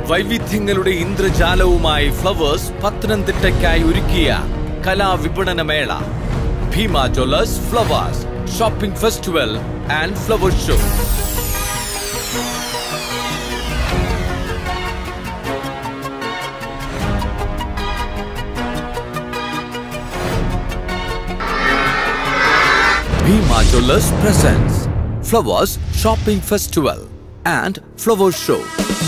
വൈവിധ്യങ്ങളുടെ ഇന്ദ്രജാലവുമായി flowers പത്തനംതിട്ടയ്ക്കായി ഒരുക്കിയ കലാവിപണന മേള Bhima Jewellers Flowers shopping festival and flower show Bhima Jewelers presents Flowers Shopping Festival and Flower Show.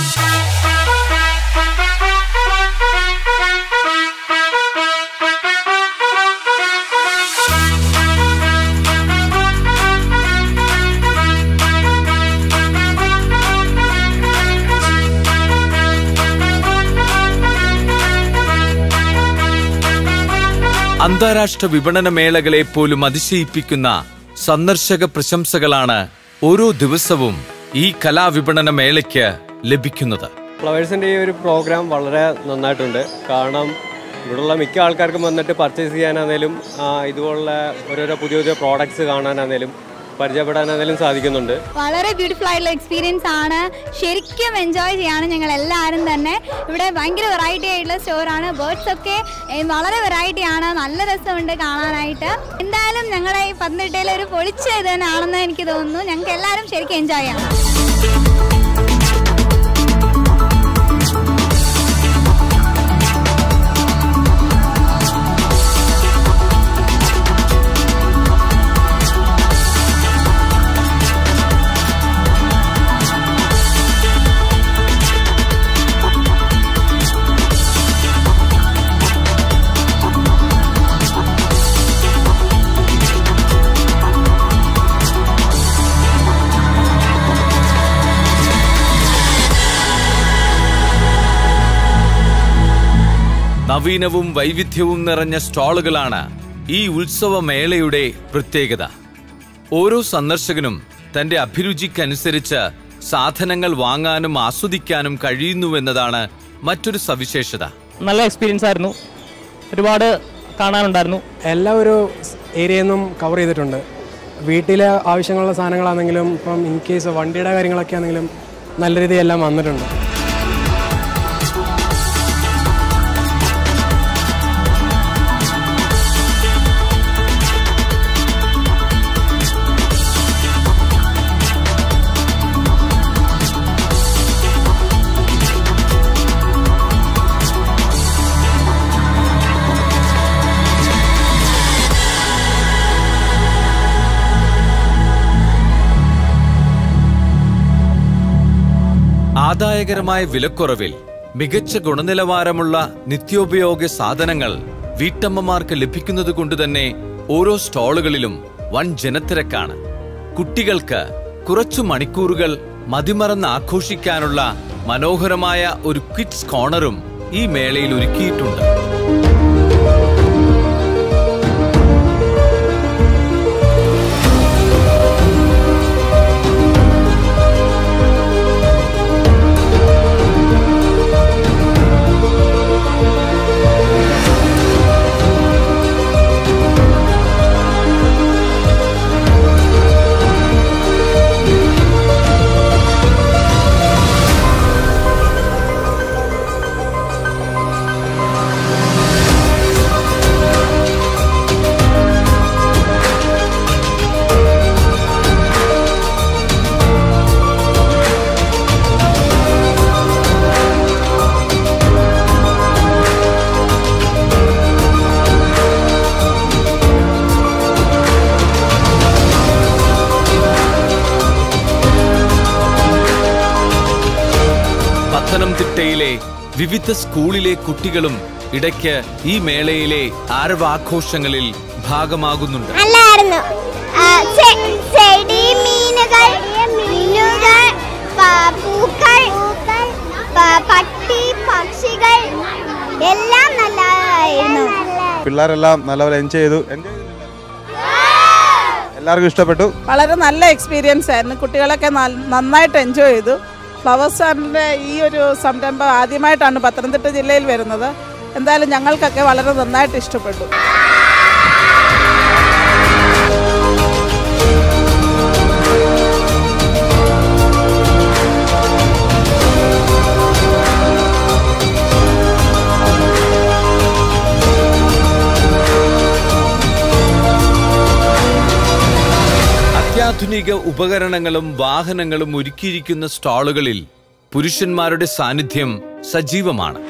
അന്താരാഷ്ട്ര വിപണന മേളകളെ പോലും അതിശയിപ്പിക്കുന്ന സന്ദർശക പ്രശംസകളാണ് ഓരോ ദിവസവും ഈ കലാവിപണന മേളയ്ക്ക് ലഭിക്കുന്നത് ഫ്ലവേഴ്സിൻ്റെ ഈ ഒരു പ്രോഗ്രാം വളരെ നന്നായിട്ടുണ്ട് കാരണം ഇവിടെയുള്ള മിക്ക ആൾക്കാർക്കും വന്നിട്ട് പർച്ചേസ് ചെയ്യാനാണേലും ആ, ഇതുപോലുള്ള ഓരോരോ പുതിയ പുതിയ പ്രോഡക്ട്സ് കാണാനാണേലും പരിചയപ്പെടാനാണേലും സാധിക്കുന്നുണ്ട് വളരെ ബ്യൂട്ടിഫുൾ ആയിട്ടുള്ള എക്സ്പീരിയൻസ് ആണ് ശരിക്കും എൻജോയ് ചെയ്യാണ് ഞങ്ങൾ എല്ലാവരും തന്നെ ഇവിടെ ഭയങ്കര വെറൈറ്റി ആയിട്ടുള്ള സ്റ്റോറാണ് ബേർഡ്സ് ഒക്കെ ഏ, വളരെ വെറൈറ്റി ആണ് നല്ല രസമുണ്ട് കാണാനായിട്ട് എന്തായാലും ഞങ്ങളുടെ ഈ പത്തനംതിട്ടയിലെ ഒരു പൊളിച്ച ഇത് തന്നെയാണെന്ന് എനിക്ക് തോന്നുന്നു ഞങ്ങൾക്ക് എല്ലാവരും ശരിക്കും എൻജോയ് ചെയ്യണം നവീനവും വൈവിധ്യവും നിറഞ്ഞ സ്റ്റാളുകളാണ് ഈ ഉത്സവമേളയുടെ പ്രത്യേകത ഓരോ സന്ദർശകനും തന്റെ അഭിരുചിക്കനുസരിച്ച് സാധനങ്ങൾ വാങ്ങാനും ആസ്വദിക്കാനും കഴിയുന്നുവെന്നതാണ് മറ്റൊരു സവിശേഷത നല്ല എക്സ്പീരിയൻസ് ആയിരുന്നു ഒരുപാട് കാണാനുണ്ടായിരുന്നു എല്ലാ ഒരു ഏരിയയിൽ നിന്നും കവർ ചെയ്തിട്ടുണ്ട് വീട്ടിലെ ആവശ്യങ്ങളുള്ള സാധനങ്ങളാണെങ്കിലും ഇപ്പം ഇൻ കേസ് വണ്ടിയുടെ കാര്യങ്ങളൊക്കെ ആണെങ്കിലും നല്ല രീതിയിൽ എല്ലാം വന്നിട്ടുണ്ട് ആദായകരമായ വിലക്കുറവിൽ മികച്ച ഗുണനിലവാരമുള്ള നിത്യോപയോഗ സാധനങ്ങൾ വീട്ടമ്മമാർക്ക് ലഭിക്കുന്നത് കൊണ്ട് തന്നെ ഓരോ സ്റ്റാളുകളിലും വൻ ജനത്തിരക്കാണ് കുട്ടികൾക്ക് കുറച്ചു മണിക്കൂറുകൾ മതിമറന്ന് ആഘോഷിക്കാനുള്ള മനോഹരമായ ഒരു കിഡ്സ് കോർണറും ഈ മേളയിൽ ഒരുക്കിയിട്ടുണ്ട് പത്തനംതിട്ടയിലെ വിവിധ സ്കൂളിലെ കുട്ടികളും ഇടയ്ക്ക് ഈ മേളയിലെ ആരവാഘോഷങ്ങളിൽ ഭാഗമാകുന്നുണ്ട് നല്ലായിരുന്നു ആ, ചെ- ചെടി മീനുകൾ മീനുകൾ പ- പൂക്കൾ പ- പട്ടി പക്ഷികൾ എല്ലാം നല്ലതായിരുന്നു പിള്ളേരെല്ലാം നല്ലപോലെ എൻജോയ് ചെയ്തു എൻജോയ് എല്ലാവർക്കും ഇഷ്ടപ്പെട്ടു വളരെ നല്ല എക്സ്പീരിയൻസ് ആയിരുന്നു കുട്ടികളൊക്കെ നൽ- നന്നായിട്ട് എൻജോയ് ചെയ്തു ഫ്ലവർ സ്റ്റാൻഡിൻ്റെ ഈ ഒരു സംരംഭം ആദ്യമായിട്ടാണ് പത്തനംതിട്ട ജില്ലയിൽ വരുന്നത് എന്തായാലും ഞങ്ങൾക്കൊക്കെ വളരെ നന്നായിട്ട് ഇഷ്ടപ്പെട്ടു അത്യാധുനിക ഉപകരണങ്ങളും വാഹനങ്ങളും ഒരുക്കിയിരിക്കുന്ന സ്റ്റാളുകളിൽ പുരുഷന്മാരുടെ സാന്നിധ്യം സജീവമാണ്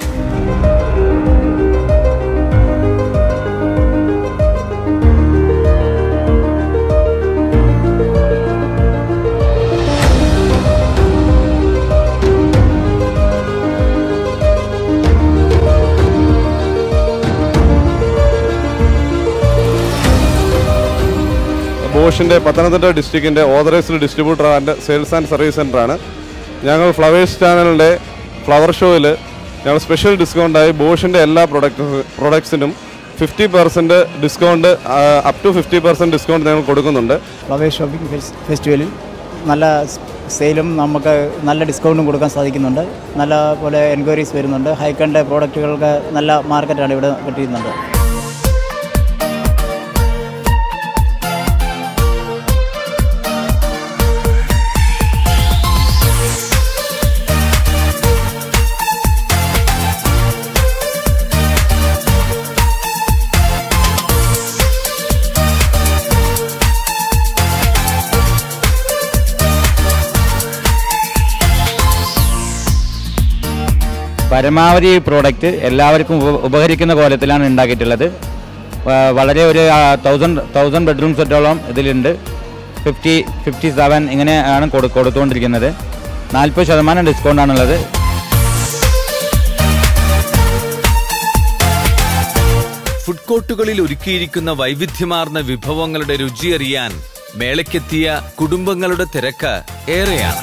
ബോഷിൻ്റെ പത്തനംതിട്ട ഡിസ്ട്രിക്റ്റിൻ്റെ authorised distributor and sales and service സെൻ്ററാണ് ഞങ്ങൾ ഫ്ലവേഴ്സ് ചാനലിൻ്റെ ഫ്ലവർ ഷോയിൽ ഞങ്ങൾ സ്പെഷ്യൽ ഡിസ്കൗണ്ടായി ബോഷിൻ്റെ എല്ലാ പ്രൊഡക്റ്റ് പ്രൊഡക്ട്സിനും fifty percent discount up to fifty percent discount ഞങ്ങൾ കൊടുക്കുന്നുണ്ട് ഫ്ലവേഴ്സ് ഷോപ്പിംഗ് ഫെസ്- ഫെസ്റ്റിവലിൽ നല്ല സ് സെയിലും നമുക്ക് നല്ല ഡിസ്കൗണ്ടും കൊടുക്കാൻ സാധിക്കുന്നുണ്ട് നല്ല പോലെ എൻക്വയറീസ് വരുന്നുണ്ട് ഹൈക്കണ്ട പ്രോഡക്റ്റുകൾക്ക് നല്ല മാർക്കറ്റാണ് ഇവിടെ കിട്ടിയിരുന്നത് പരമാവധി പ്രോഡക്റ്റ് എല്ലാവർക്കും ഉപ- ഉപകരിക്കുന്ന കോലത്തിലാണ് ഉണ്ടാക്കിയിട്ടുള്ളത് വ- വളരെ ഒരു തൗസൻഡ് തൗസൻഡ് ബെഡ്റൂം സെറ്റോളം ഇതിലുണ്ട് ഫിഫ്റ്റി ഫിഫ്റ്റി സെവൻ ഇങ്ങനെയാണ് കൊടു കൊടുത്തുകൊണ്ടിരിക്കുന്നത് നാൽപ്പത് ശതമാനം ഡിസ്കൗണ്ടാണുള്ളത് ഫുഡ് കോർട്ടുകളിൽ ഒരുക്കിയിരിക്കുന്ന വൈവിധ്യമാർന്ന വിഭവങ്ങളുടെ രുചിയറിയാൻ മേളയ്ക്കെത്തിയ കുടുംബങ്ങളുടെ തിരക്ക് ഏറെയാണ്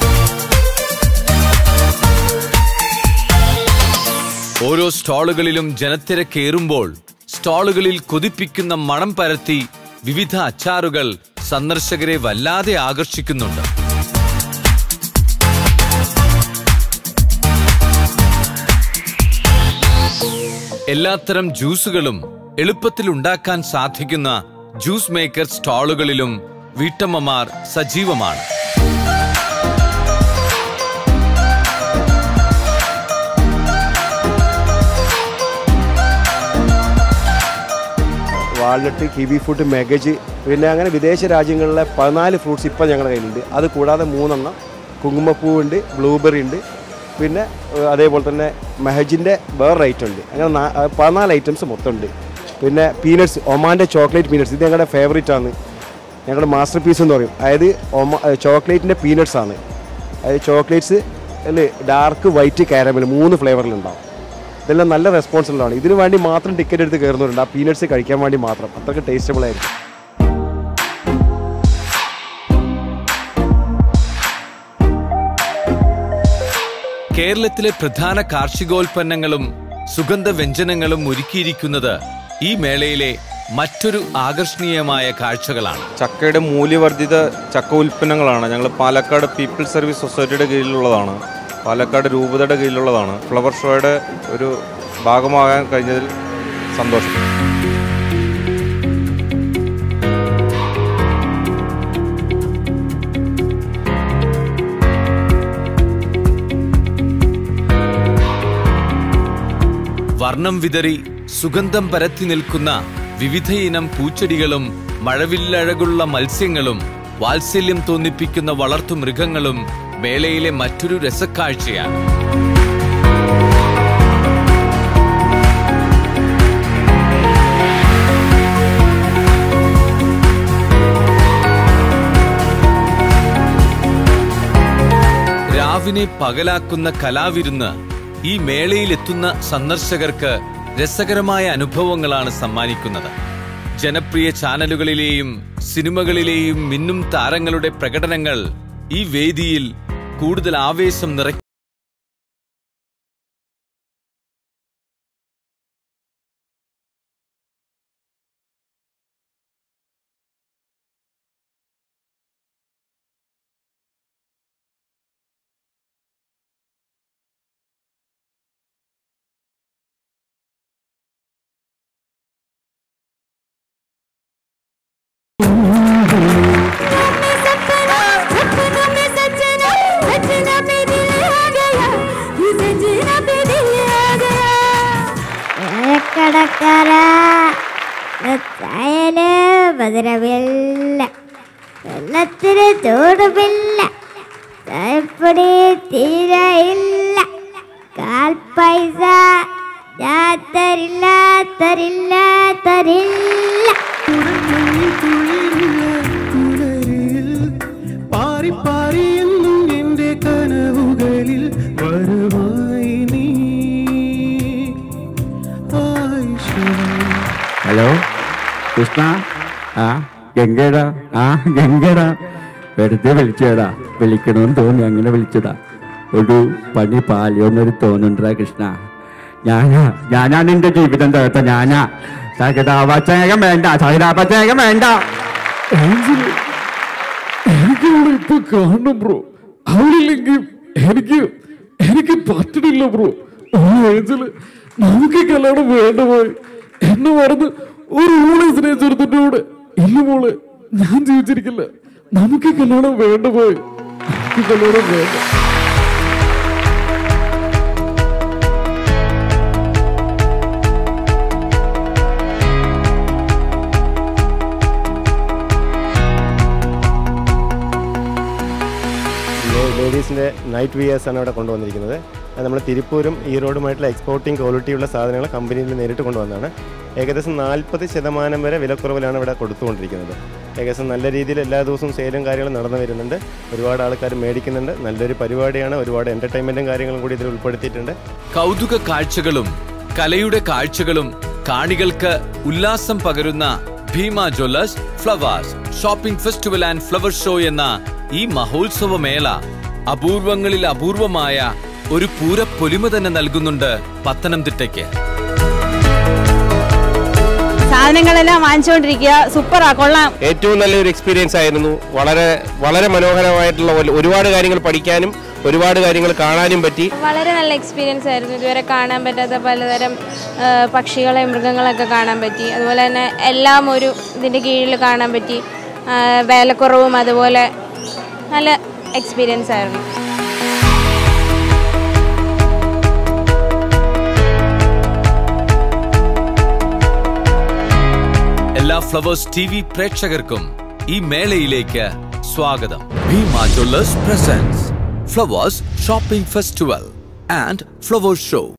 ഓരോ സ്റ്റാളുകളിലും ജനത്തിരക്കേറുമ്പോൾ സ്റ്റാളുകളിൽ കൊതിപ്പിക്കുന്ന മണം പരത്തി വിവിധ അച്ചാറുകൾ സന്ദർശകരെ വല്ലാതെ ആകർഷിക്കുന്നുണ്ട് എല്ലാത്തരം ജ്യൂസുകളും എളുപ്പത്തിൽ ഉണ്ടാക്കാൻ സാധിക്കുന്ന ജ്യൂസ് മേക്കർ സ്റ്റാളുകളിലും വീട്ടമ്മമാർ സജീവമാണ് വാൾനട്ട് കിവി ഫ്രൂട്ട് മെഗജ് പിന്നെ അങ്ങനെ വിദേശ രാജ്യങ്ങളിലെ പതിനാല് ഫ്രൂട്ട്സ് ഇപ്പം ഞങ്ങളുടെ കയ്യിലുണ്ട് അത് കൂടാതെ മൂന്നെണ്ണം കുങ്കുമപ്പൂവുണ്ട് ബ്ലൂബെറി ഉണ്ട് പിന്നെ ഏഹ്, അതേപോലെ തന്നെ മെഹജിൻ്റെ വേറെ ഐറ്റം ഉണ്ട് അങ്ങനെ നാ- ആ, പതിനാല് ഐറ്റംസ് മൊത്തം ഉണ്ട് പിന്നെ പീനട്സ് ഒമാൻ്റെ ചോക്ലേറ്റ് പീനട്സ് ഇത് ഞങ്ങളുടെ ഫേവറേറ്റ് ആണ് ഞങ്ങളുടെ മാസ്റ്റർ പീസ് എന്ന് പറയും അതായത് ഒമ ചോക്ലേറ്റിൻ്റെ പീനട്സ് ആണ് അതായത് ചോക്ലേറ്റ്സ് അല്ലേ ഡാർക്ക് വൈറ്റ് കാരമൽ മൂന്ന് ഫ്ലേവറിലുണ്ടാവും ഇതെല്ലാം നല്ല റെസ്പോൺസ് ഉള്ളതാണ് ഇതിനു വേണ്ടി മാത്രം ടിക്കറ്റ് എടുത്ത് കയറുന്നവരുണ്ട് ആ പീനട്സ് കഴിക്കാൻ വേണ്ടി മാത്രം അത്രയ്ക്ക് ടേസ്റ്റബിൾ ആയിരിക്കും കേരളത്തിലെ പ്രധാന കാർഷികോൽപ്പന്നങ്ങളും സുഗന്ധ വ്യഞ്ജനങ്ങളും ഒരുക്കിയിരിക്കുന്നത് ഈ മേളയിലെ മറ്റൊരു ആകർഷണീയമായ കാഴ്ചകളാണ് ചക്കയുടെ മൂല്യവർദ്ധിത ചക്ക ഉൽപ്പന്നങ്ങളാണ് ഞങ്ങൾ പാലക്കാട് പീപ്പിൾസ് സർവീസ് സൊസൈറ്റിയുടെ കീഴിലുള്ളതാണ് പാലക്കാട് രൂപതയുടെ കീഴിലുള്ളതാണ് ഫ്ലവർ ഷോയുടെ ഒരു ഭാഗമാകാൻ കഴിഞ്ഞതിൽ സന്തോഷം വർണ്ണം വിതറി സുഗന്ധം പരത്തി നിൽക്കുന്ന വിവിധയിനം പൂച്ചെടികളും മഴവില്ലഴകുള്ള മത്സ്യങ്ങളും വാത്സല്യം തോന്നിപ്പിക്കുന്ന വളർത്തുമൃഗങ്ങളും മേളയിലെ മറ്റൊരു രസക്കാഴ്ചയാണ് രാവിനെ പകലാക്കുന്ന കലാവിരുന്ന് ഈ മേളയിലെത്തുന്ന സന്ദർശകർക്ക് രസകരമായ അനുഭവങ്ങളാണ് സമ്മാനിക്കുന്നത് ജനപ്രിയ ചാനലുകളിലെയും സിനിമകളിലെയും മിന്നും താരങ്ങളുടെ പ്രകടനങ്ങൾ ഈ വേദിയിൽ കൂടുതൽ ആവേശം നിറ सपना में सजना सजना में दिल है വെള്ളത്തിന് ചൂടുമില്ല ചായപ്പൊടി തീരെയില്ല കാൽ പൈസ ഞാൻ തരില്ല തരില്ല തരില്ല പാറി പാറി എന്നും എന്റെ കനവുകളിൽ വരവായി നീ ആയിഷ ഹലോ കൃഷ്ണ ആ ഗംഗേടാ ആ ഗംഗേടാ വെറുതെ വിളിച്ചേടാ വിളിക്കണമെന്ന് തോന്നി അങ്ങനെ വിളിച്ചതാ ഒരു പണി പാലിയോന്നൊരു തോന്നുണ്ടാ കൃഷ്ണ ഞാനാ ഞാനാ നിന്റെ ജീവിതം തകർത്ത ഞാനാ സഹതാപചേകം വേണ്ട സഹതാപചേകം വേണ്ട എനിക്ക് അവളെ ഇപ്പൊ കാണണം ബ്രോ അവളില്ലെങ്കിൽ എനിക്ക് എനിക്ക് പറ്റണില്ല ബ്രോ ഓ ഏഞ്ചല് നമുക്ക് ഈ കല്യാണം വേണ്ട പോയി എന്നെ മറന്ന് ഒരു ഊളെ സ്നേഹിച്ചെടുത്തിട്ട് കൂടെ ഇല്ല മോളെ ഞാൻ ജീവിച്ചിരിക്കില്ല നമുക്ക് ഈ കല്യാണം വേണ്ട പോയി നമുക്ക് ഈ കല്യാണം വേണ്ട ലേഡീസിൻ്റെ നൈറ്റ് വിയേഴ്സ് ആണ് ഇവിടെ കൊണ്ടുവന്നിരിക്കുന്നത് അത് നമ്മൾ തിരുപ്പൂരും ഈറോഡുമായിട്ടുള്ള എക്സ്പോർട്ടിംഗ് ക്വാളിറ്റിയുള്ള സാധനങ്ങൾ കമ്പനിയിൽ നേരിട്ട് കൊണ്ടുവന്നതാണ് ഏകദേശം നാൽപ്പത് ശതമാനം വരെ വിലക്കുറവിലാണ് ഇവിടെ കൊടുത്തുകൊണ്ടിരിക്കുന്നത് ഏകദേശം നല്ല രീതിയിൽ എല്ലാ ദിവസവും സെയിലും കാര്യങ്ങളും നടന്നു വരുന്നുണ്ട് ഒരുപാട് ആൾക്കാർ മേടിക്കുന്നുണ്ട് നല്ലൊരു പരിപാടിയാണ് ഒരുപാട് എൻ്റർടൈൻമെൻറ്റും കാര്യങ്ങളും കൂടി ഇതിൽ ഉൾപ്പെടുത്തിയിട്ടുണ്ട് കൗതുക കാഴ്ചകളും കലയുടെ കാഴ്ചകളും കാണികൾക്ക് ഉല്ലാസം പകരുന്ന Bhima Jewellers Flowers shopping festival and flower show എന്ന ഈ മഹോത്സവ മേള അപൂർവങ്ങളിൽ അപൂർവമായ ഒരു പൂരപ്പൊലിമ തന്നെ നൽകുന്നുണ്ട് പത്തനംതിട്ടയ്ക്ക് സാധനങ്ങളെല്ലാം വാങ്ങിച്ചുകൊണ്ടിരിക്കുക സൂപ്പറാ കൊള്ളാം ഏറ്റവും നല്ലൊരു എക്സ്പീരിയൻസ് ആയിരുന്നു വളരെ വളരെ മനോഹരമായിട്ടുള്ള ഒരു- ഒരുപാട് കാര്യങ്ങൾ പഠിക്കാനും ഒരുപാട് കാര്യങ്ങൾ കാണാനും പറ്റി വളരെ നല്ല എക്സ്പീരിയൻസ് ആയിരുന്നു ഇതുവരെ കാണാൻ പറ്റാത്ത പലതരം ആ, പക്ഷികളെ മൃഗങ്ങളൊക്കെ കാണാൻ പറ്റി അതുപോലെ തന്നെ എല്ലാം ഒരു ഇതിൻ്റെ കീഴിൽ കാണാൻ പറ്റി ആ, വിലക്കുറവും അതുപോലെ നല്ല എക്സ്പീരിയൻസ് ആയിരുന്നു എല്ലാ ഫ്ലവേഴ്സ് ടി വി പ്രേക്ഷകർക്കും ഈ മേളയിലേക്ക് സ്വാഗതം Bhima Jewellers presents Flowers shopping festival and flowers show